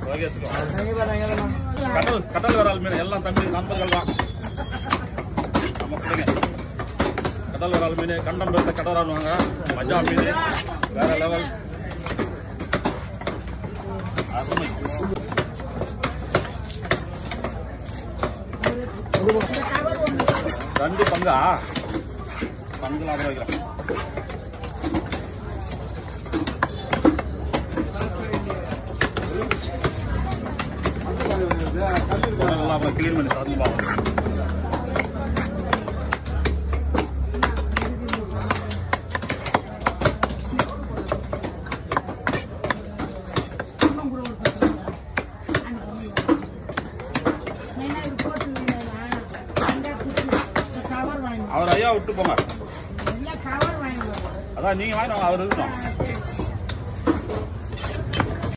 வகை வச்சுக்கோ கடல் கடல் வரால் மீன் எல்லாம் தம்பி நண்பர்கள் தான் நம்ம பிள்ளைங்க கடல் வரால் மீன் கண்டம் பெருத்த கடறானுவாங்க மஜா மீன் வேற லெவல் அருமை ரெண்டு பங்கா பங்குல அப்புறம் வைக்கிறேன் நல்லா அப்புறம் கிளீன் பண்ணி தரணும் பார்க்கணும் கவர் வாங்கி அவர் ஐயா விட்டு போங்க கவர் வாங்கி அதான் நீங்க வாங்கினவங்க அவர் இருக்கணும்